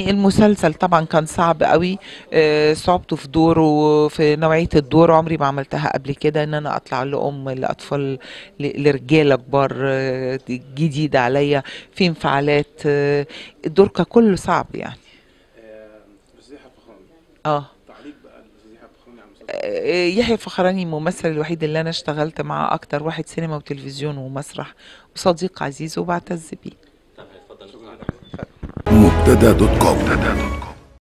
المسلسل طبعا كان صعب قوي آه، صعوبته في دوره في نوعية الدور عمري ما عملتها قبل كده ان انا اطلع لأم لأطفال ل- لرجالة كبار آه، دي جديدة عليا في انفعالات آه، الدور ككل صعب يعني أستاذ يحيى الفخراني اه تعليق بقى الأستاذ يحيى الفخراني على المسلسل آه، يحيى الفخراني الممثل الوحيد اللي انا اشتغلت معاه اكتر واحد سينما وتلفزيون ومسرح وصديق عزيز وبعتز بيه طب اتفضل شكرا مبتدا دوت كوم